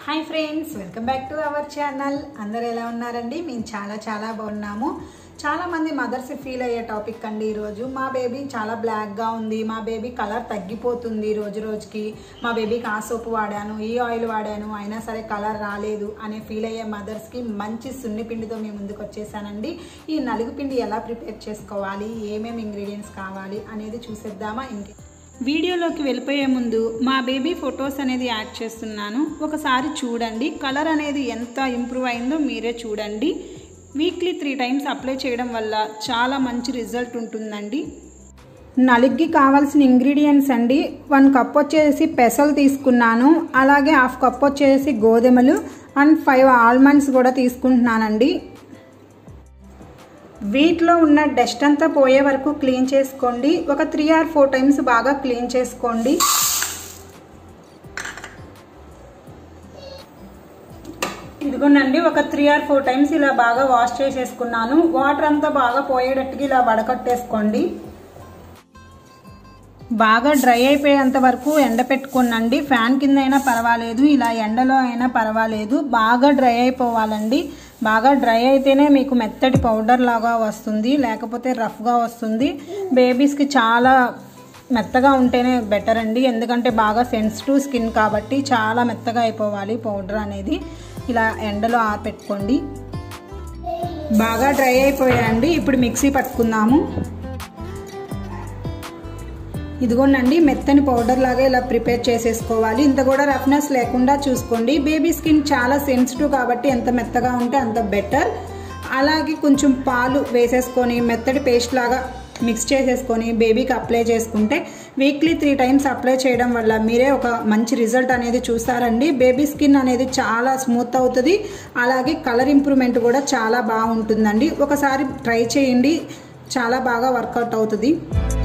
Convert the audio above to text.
hi friends welcome back to our channel అందరు ఎలా ఉన్నారండి మేము చాలా చాలా బాగున్నాము చాలా మంది మదర్స్ ఫీల్ అయ్యే టాపిక్ అండి ఈరోజు మా బేబీ చాలా బ్లాక్గా ఉంది మా బేబీ కలర్ తగ్గిపోతుంది రోజు రోజుకి మా బేబీకి ఆ సోపు వాడాను ఈ ఆయిల్ వాడాను అయినా సరే కలర్ రాలేదు అనే ఫీల్ అయ్యే మదర్స్కి మంచి సున్ని పిండితో మేము ముందుకు వచ్చేసానండి ఈ నలుగు పిండి ఎలా ప్రిపేర్ చేసుకోవాలి ఏమేమి ఇంగ్రీడియంట్స్ కావాలి అనేది చూసేద్దామా ఇంకే వీడియోలోకి వెళ్ళిపోయే ముందు మా బేబీ ఫొటోస్ అనేది యాడ్ చేస్తున్నాను ఒకసారి చూడండి కలర్ అనేది ఎంత ఇంప్రూవ్ అయిందో మీరే చూడండి వీక్లీ త్రీ టైమ్స్ అప్లై చేయడం వల్ల చాలా మంచి రిజల్ట్ ఉంటుందండి నలుగుకి కావాల్సిన ఇంగ్రీడియంట్స్ అండి వన్ కప్ వచ్చేసి పెసలు తీసుకున్నాను అలాగే హాఫ్ కప్ వచ్చేసి గోధుమలు అండ్ ఫైవ్ ఆల్మండ్స్ కూడా తీసుకుంటున్నానండి వీటిలో ఉన్న డస్ట్ అంతా పోయే వరకు క్లీన్ చేసుకోండి ఒక త్రీ ఆర్ ఫోర్ టైమ్స్ బాగా క్లీన్ చేసుకోండి ఇదిగోనండి ఒక త్రీ ఆర్ ఫోర్ టైమ్స్ ఇలా బాగా వాష్ చేసేసుకున్నాను వాటర్ అంతా బాగా పోయేటట్టుగా ఇలా వడకట్టేసుకోండి బాగా డ్రై అయిపోయేంత వరకు ఎండ పెట్టుకోనండి ఫ్యాన్ కింద అయినా పర్వాలేదు ఇలా ఎండలో అయినా పర్వాలేదు బాగా డ్రై అయిపోవాలండి బాగా డ్రై అయితేనే మీకు మెత్తటి పౌడర్ లాగా వస్తుంది లేకపోతే రఫ్గా వస్తుంది బేబీస్కి చాలా మెత్తగా ఉంటేనే బెటర్ అండి ఎందుకంటే బాగా సెన్సిటివ్ స్కిన్ కాబట్టి చాలా మెత్తగా అయిపోవాలి పౌడర్ అనేది ఇలా ఎండలో ఆపెట్టుకోండి బాగా డ్రై అయిపోయాయండి ఇప్పుడు మిక్సీ పట్టుకుందాము ఇదిగోనండి మెత్తని పౌడర్ లాగా ఇలా ప్రిపేర్ చేసేసుకోవాలి ఇంత కూడా రఫ్నెస్ లేకుండా చూసుకోండి బేబీ స్కిన్ చాలా సెన్సిటివ్ కాబట్టి ఎంత మెత్తగా ఉంటే అంత బెటర్ అలాగే కొంచెం పాలు వేసేసుకొని మెత్తటి పేస్ట్ లాగా మిక్స్ చేసేసుకొని బేబీకి అప్లై చేసుకుంటే వీక్లీ త్రీ టైమ్స్ అప్లై చేయడం వల్ల మీరే ఒక మంచి రిజల్ట్ అనేది చూస్తారండి బేబీ స్కిన్ అనేది చాలా స్మూత్ అవుతుంది అలాగే కలర్ ఇంప్రూవ్మెంట్ కూడా చాలా బాగుంటుందండి ఒకసారి ట్రై చేయండి చాలా బాగా వర్కౌట్ అవుతుంది